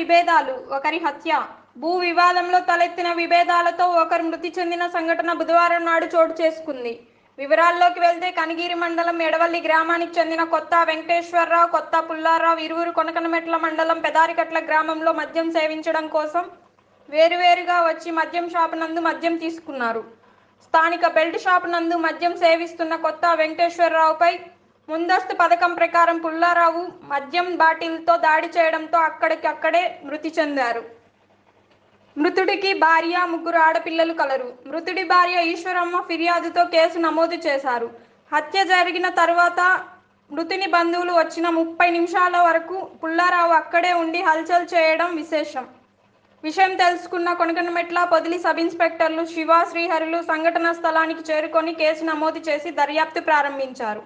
విభేదాలు ఒకరి హత్య భూ వివాదంలో తలెత్తిన విభేదాలతో ఒకరు మృతి చెందిన సంఘటన బుధవారం నాడు చోటు చేసుకుంది వివరాల్లోకి వెళ్తే కనిగిరి మండలం ఎడవల్లి గ్రామానికి చెందిన కొత్త వెంకటేశ్వరరావు కొత్త పుల్లారావు ఇరువురు కొనకనమెట్ల మండలం పెదారికట్ల గ్రామంలో మద్యం సేవించడం కోసం వేరువేరుగా వచ్చి మద్యం షాపు నందు మద్యం తీసుకున్నారు స్థానిక బెల్ట్ షాప్ నందు మద్యం సేవిస్తున్న కొత్త వెంకటేశ్వరరావుపై ముందస్తు పథకం ప్రకారం పుల్లారావు మద్యం బాటిల్తో దాడి చేయడంతో అక్కడికక్కడే మృతి చెందారు మృతుడికి భార్య ముగ్గురు ఆడపిల్లలు కలరు మృతుడి భార్య ఈశ్వరమ్మ ఫిర్యాదుతో కేసు నమోదు చేశారు హత్య జరిగిన తర్వాత మృతుని బంధువులు వచ్చిన ముప్పై నిమిషాల వరకు పుల్లారావు అక్కడే ఉండి హల్చల్ చేయడం విశేషం విషయం తెలుసుకున్న కొనకనమెట్ల పొదిలి సబ్ ఇన్స్పెక్టర్లు శివ శ్రీహరులు సంఘటనా స్థలానికి చేరుకొని కేసు నమోదు చేసి దర్యాప్తు ప్రారంభించారు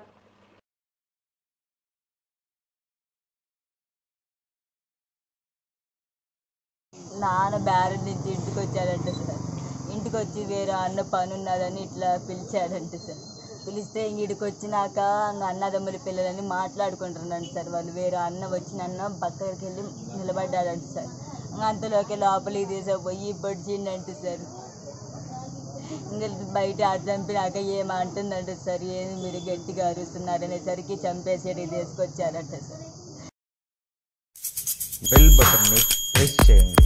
నాన్న బ్యారెడ్ నుంచి ఇంటికి వచ్చాడంట సార్ ఇంటికి వచ్చి వేరే అన్న పని ఉన్నదని ఇట్లా పిలిచాడంట సార్ పిలిస్తే ఇంక ఇక్కడికి వచ్చినాక ఇంక అన్నదమ్ముల పిల్లలని మాట్లాడుకుంటున్నాను సార్ వాళ్ళు వేరే అన్న వచ్చిన అన్న పక్కకి వెళ్ళి నిలబడ్డాడంట సార్ ఇంక అంతలోకి లోపలికి తీసుకుపోయి పొడిచిండంట సార్ ఇంకా బయట అది చంపినాక ఏమంటుందంట సార్ ఏది మీరు గట్టిగా అరుస్తున్నారు అనేసరికి చంపేసేది తీసుకొచ్చారంట సార్ బెల్ బటన్ని ప్రెస్ చేయండి